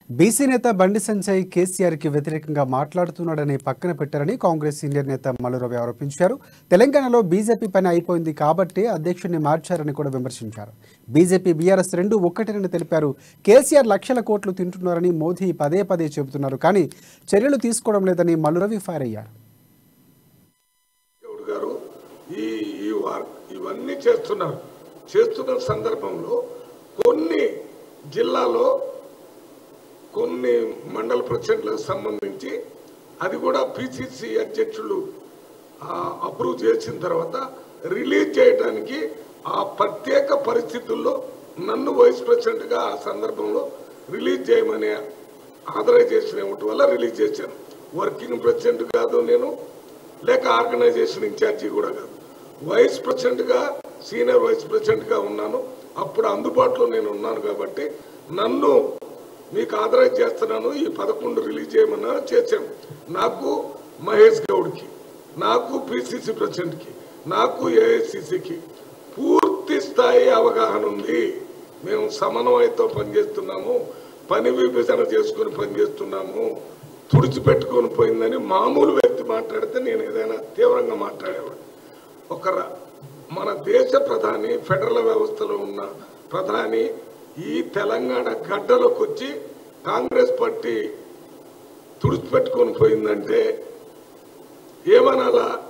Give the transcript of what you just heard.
BC నేత బండి సంజయ్ కేసీఆర్ కి వ్యతిరేకంగా మాట్లాడుతున్నాడని పక్కన పెట్టారని కాంగ్రెస్ సీనియర్ నేత మల్లురవి ఆరోపించారు తెలంగాణలో బీజేపీ పని అయిపోయింది కాబట్టి అధ్యక్షుడిని మార్చారని కూడా విమర్శించారు బీజేపీ బీఆర్ఎస్ రెండు ఒక్కటేనని తెలిపారు కేసీఆర్ లక్షల కోట్లు తింటున్నారని మోదీ పదే పదే చెబుతున్నారు కానీ చర్యలు తీసుకోవడం లేదని మల్లురవి ఫైర్ అయ్యారు గౌడ్ గారు ఈ ఈ వార్ ఇవన్నీ చేస్తున్నారు చేస్తున్న సందర్భంలో కొన్ని జిల్లాలో కొన్ని మండల ప్రెసిడెంట్లకు సంబంధించి అది కూడా పిసిసి అధ్యక్షులు అప్రూవ్ చేసిన తర్వాత రిలీజ్ చేయడానికి ఆ ప్రత్యేక పరిస్థితుల్లో నన్ను వైస్ ప్రెసిడెంట్గా ఆ సందర్భంలో రిలీజ్ చేయమని ఆథరైజేషన్ ఇవ్వటం వల్ల రిలీజ్ చేశాను వర్కింగ్ ప్రెసిడెంట్ కాదు నేను లేక ఆర్గనైజేషన్ ఇన్ఛార్జి కూడా కాదు వైస్ ప్రెసిడెంట్గా సీనియర్ వైస్ ప్రెసిడెంట్గా ఉన్నాను అప్పుడు అందుబాటులో నేను ఉన్నాను కాబట్టి నన్ను మీకు ఆథరైజ్ చేస్తున్నాను ఈ పదకొండు రిలీజ్ చేయమన్నా చేశాను నాకు మహేష్ గౌడ్కి నాకు పిసిసి ప్రెసిడెంట్కి నాకు ఏఐసిసికి పూర్తి స్థాయి అవగాహన ఉంది మేము సమన్వయంతో పనిచేస్తున్నాము పని విభజన చేసుకుని పనిచేస్తున్నాము తుడిచిపెట్టుకొని పోయిందని మామూలు వ్యక్తి మాట్లాడితే నేను ఏదైనా తీవ్రంగా మాట్లాడేవాడు ఒక ర- మన దేశ ప్రధాని ఫెడరల్ వ్యవస్థలో ఉన్న ప్రధాని ఈ తెలంగాణ గడ్డలోకి వచ్చి కాంగ్రెస్ పార్టీ తుడిచిపెట్టుకొని పోయిందంటే ఏమనాలా